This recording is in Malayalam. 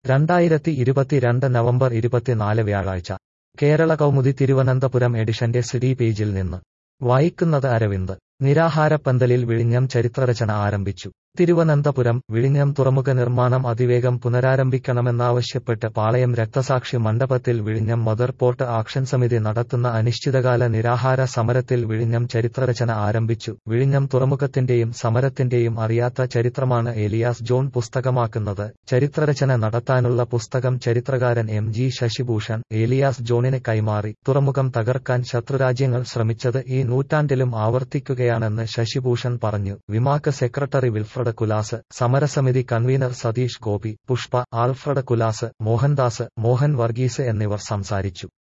രണ്ടായിരത്തി ഇരുപത്തിരണ്ട് നവംബർ ഇരുപത്തിനാല് വ്യാഴാഴ്ച കേരള കൗമുദി തിരുവനന്തപുരം എഡിഷന്റെ സിഡി പേജിൽ നിന്ന് വായിക്കുന്നത് അരവിന്ദ് നിരാഹാരപ്പന്തലിൽ വിഴിഞ്ഞം ചരിത്രരചന ആരംഭിച്ചു തിരുവനന്തപുരം വിഴിഞ്ഞം തുറമുഖ നിർമ്മാണം അതിവേഗം പുനരാരംഭിക്കണമെന്നാവശ്യപ്പെട്ട് പാളയം രക്തസാക്ഷി മണ്ഡപത്തിൽ വിഴിഞ്ഞം മദർ പോർട്ട് ആക്ഷൻ സമിതി നടത്തുന്ന അനിശ്ചിതകാല നിരാഹാര സമരത്തിൽ വിഴിഞ്ഞം ചരിത്രരചന ആരംഭിച്ചു വിഴിഞ്ഞം തുറമുഖത്തിന്റെയും സമരത്തിന്റെയും അറിയാത്ത ചരിത്രമാണ് ഏലിയാസ് ജോൺ പുസ്തകമാക്കുന്നത് ചരിത്രരചന നടത്താനുള്ള പുസ്തകം ചരിത്രകാരൻ എം ജി ശശിഭൂഷൺ ഏലിയാസ് ജോണിന് കൈമാറി തുറമുഖം തകർക്കാൻ ശത്രുരാജ്യങ്ങൾ ശ്രമിച്ചത് ഈ നൂറ്റാണ്ടിലും ആവർത്തിക്കുകയാണെന്ന് ശശിഭൂഷൺ പറഞ്ഞു വിമാക്ക് സെക്രട്ടറി വിൽഫ്രഡ് കുലാസ് സമരസമിതി കൺവീനർ സതീഷ് ഗോപി പുഷ്പ ആൽഫ്രഡ് കുലാസ് മോഹൻദാസ് മോഹൻ വർഗീസ് എന്നിവർ സംസാരിച്ചു